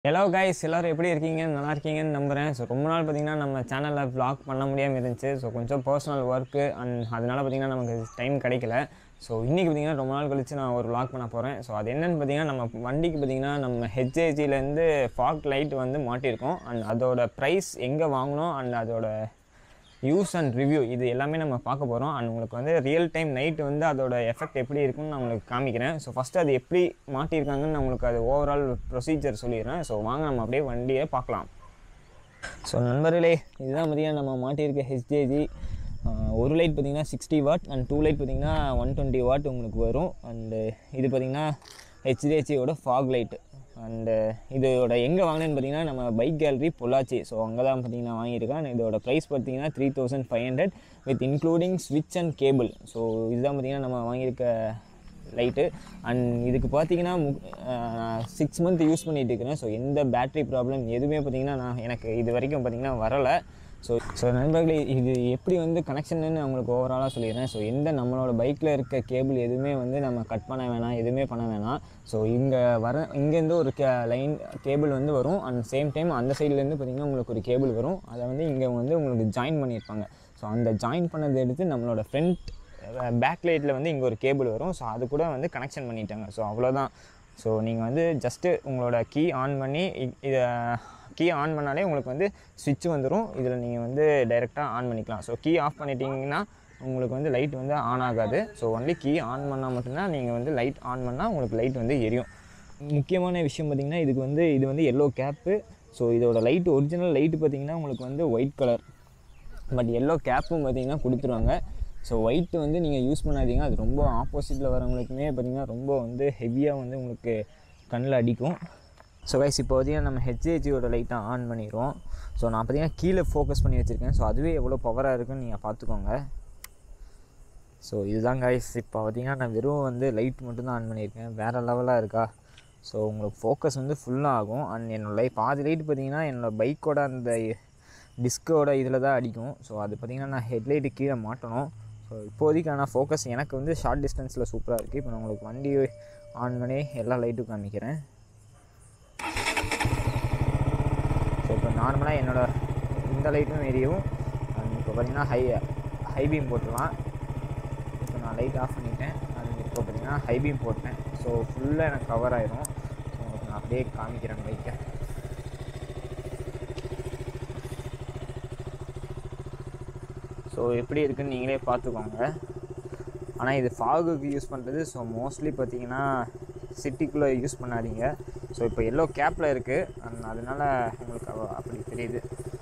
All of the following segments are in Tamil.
ஹலோ கைஸ் எல்லோரும் எப்படி இருக்கீங்க நல்லா இருக்கீங்கன்னு நம்புகிறேன் ஸோ ரொம்ப நாள் பார்த்தீங்கன்னா நம்ம சேனலில் vlog பண்ண முடியாமல் இருந்துச்சு ஸோ கொஞ்சம் பர்சனல் ஒர்க்கு அண்ட் அதனால பார்த்தீங்கன்னா நமக்கு டைம் கிடைக்கல ஸோ இன்றைக்கி பார்த்தீங்கன்னா ரொம்ப நாள் கழிச்சு நான் ஒரு vlog பண்ண போகிறேன் ஸோ அது என்னென்னு பார்த்தீங்கன்னா நம்ம வண்டிக்கு பார்த்தீங்கன்னா நம்ம ஹெச்ஏஜிலேருந்து ஃபாக் லைட் வந்து மாட்டியிருக்கோம் அண்ட் அதோட ப்ரைஸ் எங்கே வாங்கினோம் அண்ட் அதோட யூஸ் அண்ட் ரிவ்யூ இது எல்லாமே நம்ம பார்க்க போகிறோம் அண்ட் உங்களுக்கு வந்து ரியல் டைம் நைட்டு வந்து அதோட எஃபெக்ட் எப்படி இருக்குன்னு நான் உங்களுக்கு காமிக்கிறேன் ஸோ ஃபஸ்ட்டு அது எப்படி மாட்டியிருக்காங்கன்னு நான் உங்களுக்கு அது ஓவரால் ப்ரொசீஜர் சொல்லிடுறேன் ஸோ வாங்க நம்ம அப்படியே வண்டியை பார்க்கலாம் ஸோ நண்பர்களே இதுதான் பார்த்தீங்கன்னா நம்ம மாட்டியிருக்க ஹெச்டிஜி ஒரு லைட் பார்த்தீங்கன்னா sixty watt and two light பார்த்தீங்கன்னா ஒன் டுவெண்ட்டி வாட் உங்களுக்கு வரும் அண்டு இது பார்த்தீங்கன்னா ஹெச்டிஹெச்சியோட ஃபாக் லைட்டு அண்டு இதோட எங்கே வாங்கினேன்னு பார்த்தீங்கன்னா நம்ம பைக் கேலரி பொள்ளாச்சி ஸோ அங்கே தான் பார்த்தீங்கன்னா வாங்கியிருக்கேன் இதோட ப்ரைஸ் பார்த்தீங்கன்னா three thousand five hundred with including ஸ்விட்ச் அண்ட் கேபிள் ஸோ இதுதான் பார்த்தீங்கன்னா நம்ம வாங்கியிருக்க லைட்டு அண்ட் இதுக்கு பார்த்தீங்கன்னா சிக்ஸ் மந்த் யூஸ் பண்ணிட்டு இருக்கிறேன் ஸோ எந்த பேட்டரி ப்ராப்ளம் எதுவுமே பார்த்தீங்கன்னா நான் எனக்கு இது வரைக்கும் பார்த்தீங்கன்னா வரலை ஸோ ஸோ நண்பர்களே இது எப்படி வந்து கனெக்ஷன்னு உங்களுக்கு ஓவராலாக சொல்லிடுறேன் ஸோ எந்த நம்மளோட பைக்கில் இருக்க கேபிள் எதுவுமே வந்து நம்ம கட் பண்ண வேணாம் எதுவுமே பண்ண வேணாம் ஸோ இங்கே வர இங்கேருந்து ஒரு கே லைன் கேபிள் வந்து வரும் அண்ட் சேம் டைம் அந்த சைட்லேருந்து பார்த்தீங்கன்னா உங்களுக்கு ஒரு கேபிள் வரும் அதை வந்து இங்கே வந்து உங்களுக்கு ஜாயின் பண்ணியிருப்பாங்க ஸோ அந்த ஜாயின் பண்ணதை எடுத்து நம்மளோட ஃப்ரண்ட் பேக் லைட்டில் வந்து இங்கே ஒரு கேபிள் வரும் ஸோ அது கூட வந்து கனெக்ஷன் பண்ணிட்டாங்க ஸோ அவ்வளோதான் ஸோ நீங்கள் வந்து ஜஸ்ட்டு உங்களோட கீ ஆன் பண்ணி இ- இதை கீ ஆன் பண்ணாலே உங்களுக்கு வந்து ஸ்விட்ச் வந்துடும் இதில் நீங்கள் வந்து டைரெக்டாக ஆன் பண்ணிக்கலாம் ஸோ கீ ஆஃப் பண்ணிட்டீங்கன்னா உங்களுக்கு வந்து லைட் வந்து ஆன் ஆகாது ஸோ ஒன்லி கீ ஆன் பண்ணால் மட்டும்தான் நீங்கள் வந்து லைட் ஆன் பண்ணால் உங்களுக்கு லைட் வந்து எரியும் முக்கியமான விஷயம் பார்த்திங்கன்னா இதுக்கு வந்து இது வந்து எல்லோ கேப்பு ஸோ இதோட லைட் ஒரிஜினல் லைட்டு பார்த்திங்கன்னா உங்களுக்கு வந்து ஒயிட் கலர் பட் எல்லோ கேப்பும் பார்த்தீங்கன்னா கொடுத்துருவாங்க ஸோ ஒயிட் வந்து நீங்கள் யூஸ் பண்ணாதீங்க அது ரொம்ப ஆப்போசிட்டில் வரவங்களுக்குமே பார்த்தீங்கன்னா ரொம்ப வந்து ஹெவியாக வந்து உங்களுக்கு கண்ணில் அடிக்கும் ஸோ கைஸ் இப்போ பார்த்தீங்கன்னா நம்ம ஹெச்ஏஜியோட லைட்டை ஆன் பண்ணிடுவோம் ஸோ நான் பார்த்தீங்கன்னா கீழே ஃபோக்கஸ் பண்ணி வச்சுருக்கேன் ஸோ அதுவே எவ்வளோ பவராக இருக்குன்னு நீங்கள் பார்த்துக்கோங்க ஸோ இதுதான் கைஸ் இப்போ பார்த்தீங்கன்னா நான் வெறும் வந்து லைட் மட்டும்தான் ஆன் பண்ணியிருக்கேன் வேறு லெவலாக இருக்கா ஸோ உங்களுக்கு ஃபோக்கஸ் வந்து ஃபுல்லாக ஆகும் அண்ட் என்னோட லைட் பாதி லைட் பார்த்தீங்கன்னா என்னோடய பைக்கோட அந்த டிஸ்கோட இதில் தான் அடிக்கும் ஸோ அது பார்த்தீங்கன்னா நான் ஹெட்லைட்டு கீழே மாட்டணும் ஸோ இப்போதைக்கு ஆனால் ஃபோக்கஸ் எனக்கு வந்து ஷார்ட் டிஸ்டன்ஸில் சூப்பராக இருக்குது இப்போ நான் உங்களுக்கு வண்டி ஆன் பண்ணி எல்லா லைட்டும் காமிக்கிறேன் ஸோ இப்போ நார்மலாக என்னோட இந்த லைட்டும் எரியும் அண்ட் இப்போ பார்த்தீங்கன்னா ஹை ஹை பீம் போட்டுடலாம் இப்போ நான் லைட் ஆஃப் பண்ணிட்டேன் அண்ட் இப்போ பார்த்தீங்கன்னா ஹை பீம் போட்டேன் ஸோ ஃபுல்லாக எனக்கு கவர் ஆயிரும் ஸோ உங்களுக்கு நான் அப்படியே காமிக்கிறேன் பைக்கை ஸோ எப்படி இருக்குன்னு நீங்களே பார்த்துக்கோங்க ஆனால் இது ஃபாகுக்கு யூஸ் பண்ணுறது ஸோ மோஸ்ட்லி பார்த்தீங்கன்னா சிட்டிக்குள்ளே யூஸ் பண்ணாதீங்க ஸோ இப்போ எல்லோ கேப்பில் இருக்குது அண்ட் அதனால உங்களுக்கு அவ- அப்படி தெரியுது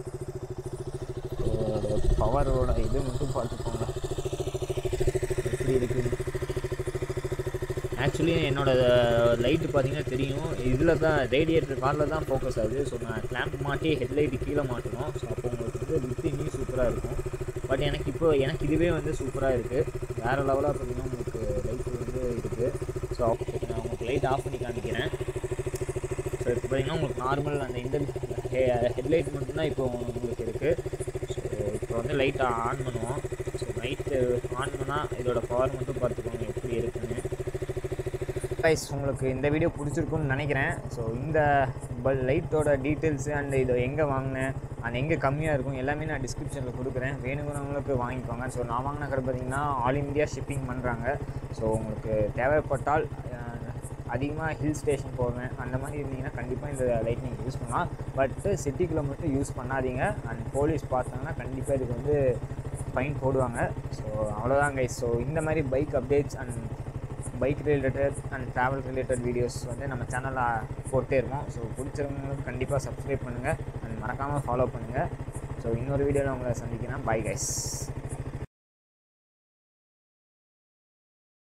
பவரோட இது மட்டும் பார்த்துக்கோங்க எப்படி இருக்குது ஆக்சுவலி என்னோட லைட்டு பார்த்தீங்கன்னா தெரியும் இதில் தான் ரேடியேட்டர் காரில் தான் ஃபோக்கஸ் ஆகுது ஸோ நான் கிளாம்ப் மாட்டி ஹெட்லைட்டு கீழே மாட்டணும் ஸோ அப்போ உங்களுக்கு வந்து வித் இன்னும் சூப்பராக இருக்கும் பட் எனக்கு இப்போ எனக்கு இதுவே வந்து சூப்பராக இருக்குது வேறு லெவலாக பார்த்தீங்கன்னா உங்களுக்கு லைட் வந்து இருக்குது ஸோ இப்போ நான் உங்களுக்கு லைட் ஆஃப் பண்ணி காமிக்கிறேன் ஸோ இப்போ பார்த்தீங்கன்னா உங்களுக்கு நார்மல் அந்த இந்த ஹெட்லைட் மட்டும்தான் இப்போ உங்களுக்கு இருக்குது ஸோ இப்போ வந்து லைட்டை ஆன் பண்ணுவோம் ஸோ லைட்டு ஆன் பண்ணால் இதோட பவர் மட்டும் பார்த்துக்கோங்க எப்படி இருக்குன்னு கைஸ் உங்களுக்கு இந்த வீடியோ பிடிச்சிருக்குன்னு நினைக்கிறேன் ஸோ இந்த பல் லைட்டோட டீட்டெயில்ஸு அண்ட் இதை எங்கே வாங்கினேன் அண்ட் எங்கே கம்மியாக இருக்கும் எல்லாமே நான் டிஸ்கிரிப்ஷனில் கொடுக்குறேன் வேணுங்கிறவங்களுக்கு வாங்கிக்கோங்க ஸோ நான் வாங்கின கடை பார்த்தீங்கன்னா ஆல் இந்தியா ஷிப்பிங் பண்ணுறாங்க ஸோ உங்களுக்கு தேவைப்பட்டால் அதிகமாக ஹில் ஸ்டேஷன் போவேன் அந்த மாதிரி இருந்தீங்கன்னா கண்டிப்பாக இந்த லைட் நீங்கள் யூஸ் பண்ணலாம் பட்டு சிட்டிக்குள்ளே மட்டும் யூஸ் பண்ணாதீங்க அண்ட் போலீஸ் பார்த்தாங்கன்னா கண்டிப்பாக இதுக்கு வந்து ஃபைன் போடுவாங்க ஸோ அவ்வளோதான் கைஸ் ஸோ இந்த மாதிரி bike updates and bike related and travel related videos வந்து நம்ம சேனலில் போட்டே இருப்போம் ஸோ பிடிச்சவங்களுக்கு கண்டிப்பாக சப்ஸ்கிரைப் பண்ணுங்கள் அண்ட் மறக்காமல் ஃபாலோ பண்ணுங்கள் ஸோ இன்னொரு வீடியோவில் உங்களை சந்திக்கிறேன் பை கைஸ்